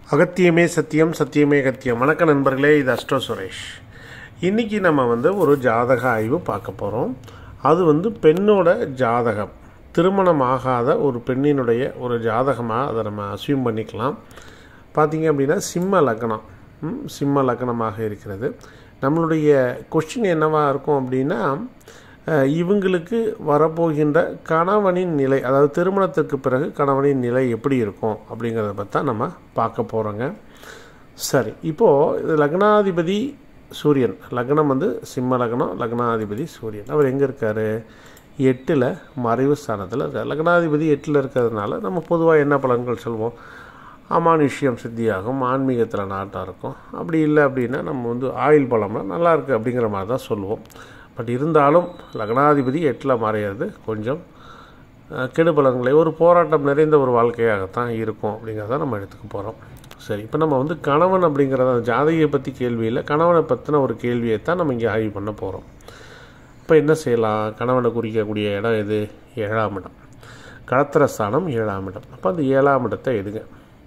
அகத்தியமே சத்தியம் சத்தியமே அகத்தியம் வணக்க நண்பர்களே இது அஸ்ட்ரோ சுரேஷ் இன்றைக்கி நம்ம வந்து ஒரு ஜாதக ஆய்வு பார்க்க போகிறோம் அது வந்து பெண்ணோட ஜாதகம் திருமணம் ஆகாத ஒரு பெண்ணினுடைய ஒரு ஜாதகமாக அதை நம்ம அசியூம் பண்ணிக்கலாம் பார்த்தீங்க அப்படின்னா சிம்ம லக்னம் ம், சிம்ம லக்னமாக இருக்கிறது நம்மளுடைய கொஷின் என்னவாக இருக்கும் அப்படின்னா அஹ், இவங்களுக்கு வரப்போகின்ற கணவனின் நிலை அதாவது திருமணத்திற்கு பிறகு கணவனின் நிலை எப்படி இருக்கும் அப்படிங்கிறத பற்றி தான் நம்ம பார்க்க போகிறோங்க சரி இப்போது இது லக்னாதிபதி சூரியன் லக்னம் வந்து சிம்ம லக்னம் லக்னாதிபதி சூரியன் அவர் எங்கே இருக்கார் எட்டில் மறைவு ஸ்தானத்தில் இருக்கார் லக்னாதிபதி எட்டில் இருக்கிறதுனால நம்ம பொதுவாக என்ன பலன்கள் சொல்வோம் அமானுஷ்யம் சித்தியாகும் ஆன்மீகத்தில் நாட்டம் இருக்கும் அப்படி இல்லை அப்படின்னா நம்ம வந்து ஆயுள் பலம்னா நல்லா இருக்குது அப்படிங்கிற மாதிரி தான் சொல்லுவோம் பட் இருந்தாலும் லக்னாதிபதி எட்டில் மறையிறது கொஞ்சம் அஹ், கெடு பலன்களை ஒரு போராட்டம் நிறைந்த ஒரு வாழ்க்கையாகத்தான் இருக்கும் அப்படிங்கிறத நம்ம எடுத்துக்க போகிறோம் சரி இப்போ நம்ம வந்து கணவன் அப்படிங்கிறத அந்த ஜாதகியை பற்றி கேள்வி இல்லை கணவனை பற்றின ஒரு கேள்வியை தான் நம்ம இங்கே ஆய்வு பண்ண போகிறோம் இப்போ என்ன செய்யலாம் கணவனை குறிக்கக்கூடிய இடம் எது ஏழாம் இடம் களத்திர ஸ்தானம் ஏழாம் இடம் அப்போ அந்த ஏழாம் இடத்தை எடுங்க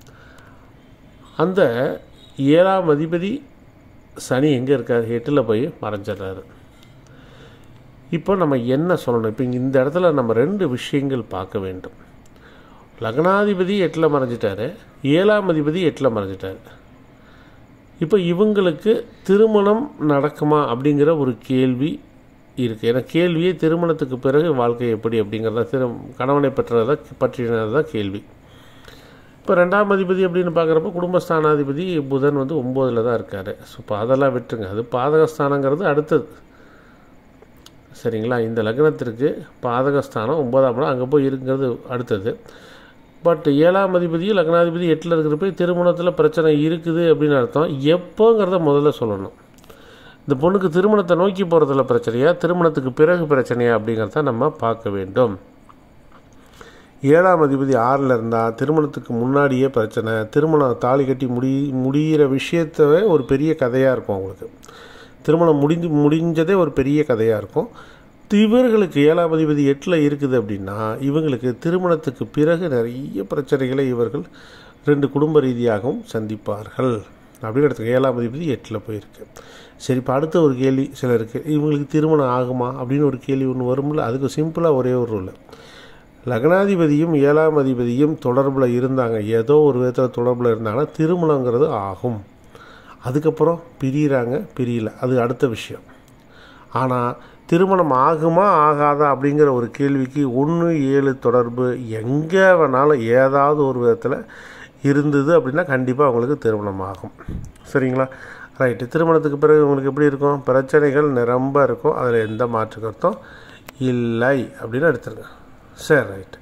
அந்த ஏழாம் அதிபதி சனி எங்கே இருக்கார் எட்டில் போய் மறைஞ்சிடுறாரு இப்போ நம்ம என்ன சொல்லணும் இப்போ இந்த இடத்துல நம்ம ரெண்டு விஷயங்கள் பார்க்க வேண்டும் லக்னாதிபதி எட்டில் மறைஞ்சிட்டாரு ஏழாம் அதிபதி எட்டில் மறைஞ்சிட்டாரு இப்போ இவங்களுக்கு திருமணம் நடக்குமா அப்படிங்கிற ஒரு கேள்வி இருக்குது ஏன்னா கேள்வியே திருமணத்துக்கு பிறகு வாழ்க்கை எப்படி அப்படிங்கிறத திரு கணவனை பெற்றதை பற்றினது தான் கேள்வி இப்போ ரெண்டாம் அதிபதி அப்படின்னு பார்க்குறப்ப குடும்பஸ்தானாதிபதி புதன் வந்து ஒம்போதில் தான் இருக்கார் ஸோ இப்போ அதெல்லாம் விட்டுருங்க அது பாதகஸ்தானங்கிறது அடுத்தது சரிங்களா இந்த லக்னத்திற்கு பாதகஸ்தானம் ஒன்பதாம் இடம் அங்கே போய் இருக்கிறது அடுத்தது பட் ஏழாம் அதிபதியும் லக்னாதிபதி எட்டில் இருக்கிறப்ப திருமணத்தில் பிரச்சனை இருக்குது அப்படின்னு அர்த்தம் எப்போங்கிறத முதல்ல சொல்லணும் இந்த பொண்ணுக்கு திருமணத்தை நோக்கி போகிறதுல பிரச்சனையா திருமணத்துக்கு பிறகு பிரச்சனையா அப்படிங்கிறத நம்ம பார்க்க வேண்டும் ஏழாம் அதிபதி ஆறில் இருந்தால் திருமணத்துக்கு முன்னாடியே பிரச்சனை திருமணம் தாலி கட்டி முடி முடிகிற விஷயத்தவே ஒரு பெரிய கதையாக இருக்கும் அவங்களுக்கு திருமணம் முடிஞ்சு முடிஞ்சதே ஒரு பெரிய கதையாக இருக்கும் இவர்களுக்கு ஏழாம் அதிபதி எட்டில் இருக்குது அப்படின்னா இவங்களுக்கு திருமணத்துக்கு பிறகு நிறைய பிரச்சனைகளை இவர்கள் ரெண்டு குடும்ப ரீதியாகவும் சந்திப்பார்கள் அப்படின்னு எடுத்துக்க ஏழாம் அதிபதி எட்டில் போயிருக்கு சரி இப்போ அடுத்த ஒரு கேள்வி சிலருக்கு இவங்களுக்கு திருமணம் ஆகுமா அப்படின்னு ஒரு கேள்வி ஒன்று வரும்ல அதுக்கு சிம்பிளாக ஒரே ஒரு ரூல் லக்னாதிபதியும் ஏழாம் அதிபதியும் தொடர்பில் இருந்தாங்க ஏதோ ஒரு விதத்தில் தொடர்பில் இருந்தாங்கன்னா திருமணங்கிறது ஆகும் அதுக்கப்புறம் பிரியிறாங்க பிரியல அது அடுத்த விஷயம் ஆனால் திருமணம் ஆகுமா ஆகாதா அப்படிங்கிற ஒரு கேள்விக்கு ஒன்று ஏழு தொடர்பு எங்கே வேணாலும் ஏதாவது ஒரு விதத்தில் இருந்தது அப்படின்னா கண்டிப்பாக அவங்களுக்கு திருமணம் ஆகும் சரிங்களா ரைட்டு திருமணத்துக்கு பிறகு உங்களுக்கு எப்படி இருக்கும் பிரச்சனைகள் நிரம்ப இருக்கும் அதில் எந்த மாற்று கருத்தும் இல்லை அப்படின்னு எடுத்துருங்க சரி ரைட்டு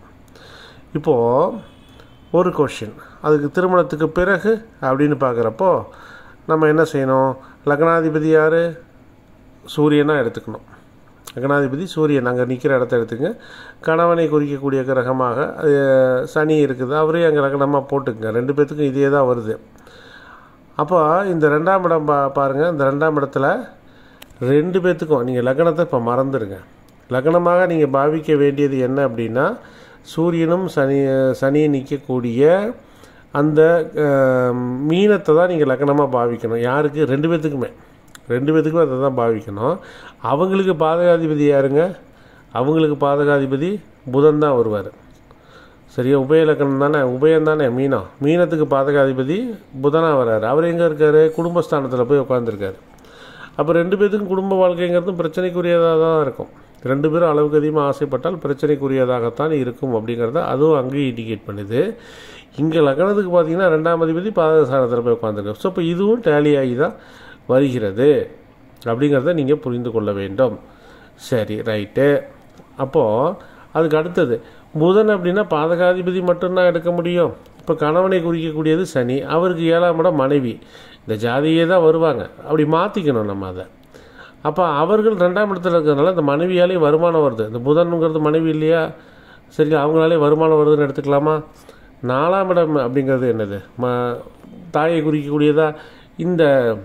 இப்போது ஒரு கொஷின் அதுக்கு திருமணத்துக்கு பிறகு அப்படின்னு பார்க்குறப்போ நம்ம என்ன செய்யணும் லக்னாதிபதி யார் சூரியனாக எடுத்துக்கணும் லக்னாதிபதி சூரியன் அங்கே நிற்கிற இடத்த எடுத்துங்க கணவனை குறிக்கக்கூடிய கிரகமாக அது சனி இருக்குது அவரே அங்கே லக்னமாக போட்டுக்குங்க ரெண்டு பேர்த்துக்கும் இதே தான் வருது அப்போ இந்த ரெண்டாம் இடம் பா பாருங்கள் இந்த ரெண்டாம் இடத்துல ரெண்டு பேர்த்துக்கும் நீங்கள் லக்னத்தை இப்போ மறந்துடுங்க லக்னமாக நீங்கள் பாவிக்க வேண்டியது என்ன அப்படின்னா சூரியனும் சனி சனியை நிற்கக்கூடிய அந்த அஹ், மீனத்தை தான் நீங்கள் லக்னமாக பாவிக்கணும் யாருக்கு ரெண்டு பேர்த்துக்குமே ரெண்டு பேர்த்துக்குமே அதை தான் பாவிக்கணும் அவங்களுக்கு பாதகாதிபதி யாருங்க அவங்களுக்கு பாதகாதிபதி புதன் தான் வருவார் சரியா உபயலக்கணம் தானே உபயம் தானே மீனம் மீனத்துக்கு பாதகாதிபதி புதனாக வர்றாரு அவர் எங்கே இருக்கார் குடும்பஸ்தானத்தில் போய் உட்காந்துருக்காரு அப்போ ரெண்டு பேத்துக்கும் குடும்ப வாழ்க்கைங்கிறதும் பிரச்சனைக்குரியதாக தான் இருக்கும் ரெண்டு பேரும் அளவுக்கு அதிகமாக ஆசைப்பட்டால் பிரச்சனைக்குரியதாகத்தான் இருக்கும் அப்படிங்கிறத அதுவும் அங்கேயும் இண்டிகேட் பண்ணுது இங்கே லக்னத்துக்கு பார்த்தீங்கன்னா ரெண்டாம் அதிபதி பாதகஸ்தானத்தில் போய் உட்காந்துருக்கு ஸோ இப்போ இதுவும் டேலி ஆகி தான் வருகிறது அப்படிங்கிறத நீங்கள் புரிந்து கொள்ள வேண்டும் சரி ரைட்டு அப்போது அதுக்கு அடுத்தது புதன் அப்படின்னா பாதகாதிபதி மட்டும்தான் எடுக்க முடியும் இப்போ கணவனை குறிக்கக்கூடியது சனி அவருக்கு ஏழாம் இடம் மனைவி இந்த ஜாதியே தான் வருவாங்க அப்படி மாற்றிக்கணும் நம்ம அதை அப்போ அவர்கள் ரெண்டாம் இடத்துல இருக்கிறதுனால இந்த மனைவியாலே வருமானம் வருது இந்த புதனுங்கிறது மனைவி இல்லையா சரி அவங்களாலே வருமானம் வருதுன்னு எடுத்துக்கலாமா நாலாம் இடம் அப்படிங்கிறது என்னது ம தாயை குறிக்கக்கூடியதா இந்த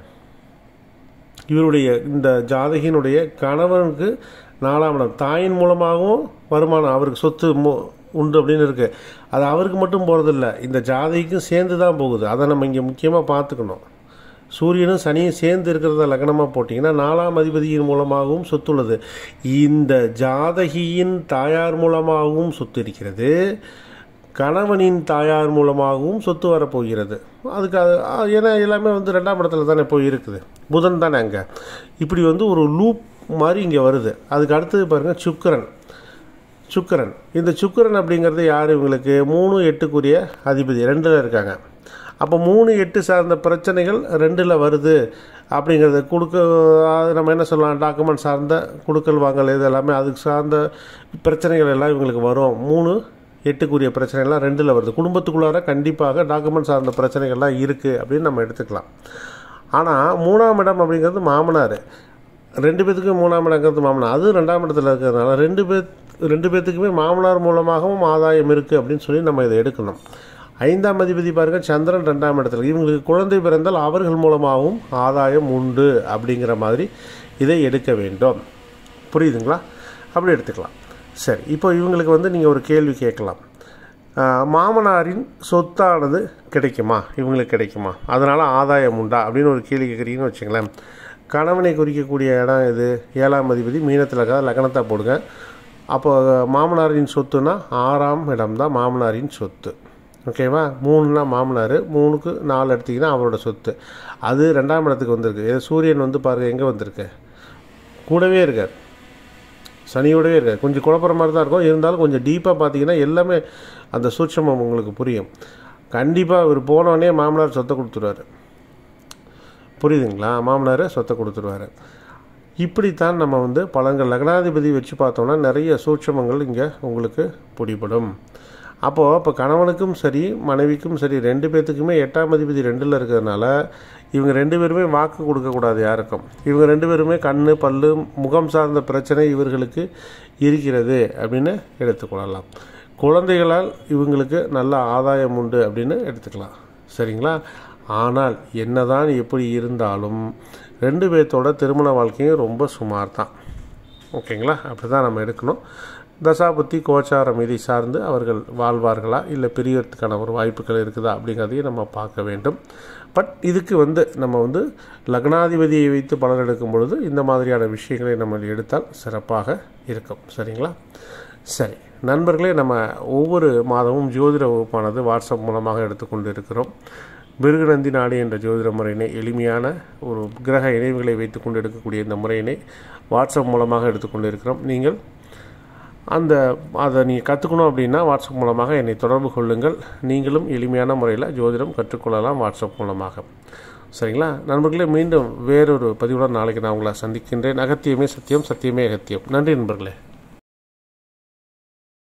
இவருடைய இந்த ஜாதகியினுடைய கணவனுக்கு நாலாம் இடம் தாயின் மூலமாகவும் வருமானம் அவருக்கு சொத்து மு- உண்டு அப்படின்னு இருக்குது அது அவருக்கு மட்டும் போகிறதில்ல இந்த ஜாதகிக்கும் சேர்ந்து தான் போகுது அதை நம்ம இங்கே முக்கியமாக பார்த்துக்கணும் சூரியனும் சனியும் சேர்ந்து இருக்கிறத லக்னமாக போட்டிங்கன்னா நாலாம் அதிபதியின் மூலமாகவும் சொத்துள்ளது இந்த ஜாதகியின் தாயார் மூலமாகவும் சொத்து இருக்கிறது கணவனின் தாயார் மூலமாகவும் சொத்து வரப்போகிறது அதுக்கு அது அது ஏன்னா எல்லாமே வந்து ரெண்டாம் இடத்துல தானே போய் இருக்குது புதன் தானே அங்கே இப்படி வந்து ஒரு லூப் மாதிரி இங்கே வருது அதுக்கு அடுத்தது பாருங்கள் சுக்கிரன் சுக்கிரன் இந்த சுக்கிரன் அப்படிங்கிறது யார் இவங்களுக்கு மூணு எட்டுக்குரிய அதிபதி ரெண்டில் இருக்காங்க அப்போ மூணு எட்டு சார்ந்த பிரச்சனைகள் ரெண்டில் வருது அப்படிங்கிறத கொடுக்க அது நம்ம என்ன சொல்லலாம் டாக்குமெண்ட் சார்ந்த கொடுக்கல் வாங்கல் இது எல்லாமே அதுக்கு சார்ந்த பிரச்சனைகள் எல்லாம் இவங்களுக்கு வரும் மூணு எட்டுக்குரிய பிரச்சனைகள்லாம் ரெண்டில் வருது குடும்பத்துக்குள்ளார கண்டிப்பாக டாக்குமெண்ட் சார்ந்த பிரச்சனைகள்லாம் இருக்குது அப்படின்னு நம்ம எடுத்துக்கலாம் ஆனால் மூணாம் இடம் அப்படிங்கிறது மாமனார் ரெண்டு பேத்துக்கும் மூணாம் இடங்கிறது மாமனார் அது ரெண்டாம் இடத்துல இருக்கிறதுனால ரெண்டு பேர் ரெண்டு பேர்த்துக்குமே மாமனார் மூலமாகவும் ஆதாயம் இருக்குது அப்படின்னு சொல்லி நம்ம இதை எடுக்கணும் ஐந்தாம் அதிபதி பாருங்கள் சந்திரன் ரெண்டாம் இடத்துல இவங்களுக்கு குழந்தை பிறந்தால் அவர்கள் மூலமாகவும் ஆதாயம் உண்டு அப்படிங்கிற மாதிரி இதை எடுக்க வேண்டும் புரியுதுங்களா அப்படி எடுத்துக்கலாம் சரி இப்போ இவங்களுக்கு வந்து நீங்கள் ஒரு கேள்வி கேட்கலாம் ஆஹ், மாமனாரின் சொத்தானது கிடைக்குமா இவங்களுக்கு கிடைக்குமா அதனால் ஆதாயம் உண்டா அப்படின்னு ஒரு கேள்வி கேட்குறீங்கன்னு வச்சுங்களேன் கணவனை குறிக்கக்கூடிய இடம் இது ஏழாம் அதிபதி மீனத்தில் இருக்காத லக்னத்தை போடுங்க அப்போ மாமனாரின் சொத்துனா ஆறாம் இடம் தான் மாமனாரின் சொத்து ஓகேவா மூணுனா மாமனார் மூணுக்கு நாலு எடுத்திங்கன்னா அவரோட சொத்து அது ரெண்டாம் இடத்துக்கு வந்திருக்கு இது சூரியன் வந்து பாருங்கள் எங்கே வந்திருக்கு கூடவே இருக்கார் சனியோடவே இருக்கார் கொஞ்சம் குழப்பற மாதிரி தான் இருக்கும் இருந்தாலும் கொஞ்சம் டீப்பாக பார்த்தீங்கன்னா எல்லாமே அந்த சூட்சமம் உங்களுக்கு புரியும் கண்டிப்பாக இவர் போனோடனே மாமனார் சொத்தை கொடுத்துருவாரு புரியுதுங்களா மாமனார் சொத்தை கொடுத்துருவாரு இப்படித்தான் நம்ம வந்து பலன்கள் லக்னாதிபதி வச்சு பார்த்தோம்னா நிறைய சூட்சமங்கள் இங்கே உங்களுக்கு பிடிபடும் அப்போது இப்போ கணவனுக்கும் சரி மனைவிக்கும் சரி ரெண்டு பேர்த்துக்குமே எட்டாம் அதிபதி ரெண்டில் இருக்கிறதுனால இவங்க ரெண்டு பேருமே வாக்கு கொடுக்கக்கூடாது யாருக்கும் இவங்க ரெண்டு பேருமே கண் பல்லு முகம் சார்ந்த பிரச்சனை இவர்களுக்கு இருக்கிறது அப்படின்னு எடுத்துக்கொள்ளலாம் குழந்தைகளால் இவங்களுக்கு நல்ல ஆதாயம் உண்டு அப்படின்னு எடுத்துக்கலாம் சரிங்களா ஆனால் என்னதான் எப்படி இருந்தாலும் ரெண்டு பேர்த்தோட திருமண வாழ்க்கையும் ரொம்ப சுமார் தான் ஓகேங்களா அப்படி தான் நம்ம எடுக்கணும் தசாபுத்தி கோச்சாரம் இதை சார்ந்து அவர்கள் வாழ்வார்களா இல்லை பிரியறதுக்கான ஒரு வாய்ப்புகள் இருக்குதா அப்படிங்கிறதையும் நம்ம பார்க்க வேண்டும் பட் இதுக்கு வந்து நம்ம வந்து லக்னாதிபதியை வைத்து பலன் எடுக்கும் பொழுது இந்த மாதிரியான விஷயங்களை நம்ம எடுத்தால் சிறப்பாக இருக்கும் சரிங்களா சரி நண்பர்களே நம்ம ஒவ்வொரு மாதமும் ஜோதிட வகுப்பானது வாட்ஸ்அப் மூலமாக எடுத்துக்கொண்டு இருக்கிறோம் மிருகநந்தி நாடு என்ற ஜோதிட முறையினை எளிமையான ஒரு கிரக இணைவுகளை வைத்துக்கொண்டு எடுக்கக்கூடிய இந்த முறையினை வாட்ஸ்அப் மூலமாக எடுத்துக்கொண்டு இருக்கிறோம் நீங்கள் அந்த அதை நீங்கள் கற்றுக்கணும் அப்படின்னா வாட்ஸ்அப் மூலமாக என்னை தொடர்பு கொள்ளுங்கள் நீங்களும் எளிமையான முறையில் ஜோதிடம் கற்றுக்கொள்ளலாம் வாட்ஸ்அப் மூலமாக சரிங்களா நண்பர்களே மீண்டும் வேறொரு பதிவுடன் நாளைக்கு நான் உங்களை சந்திக்கின்றேன் அகத்தியமே சத்தியம் சத்தியமே அகத்தியம் நன்றி நண்பர்களே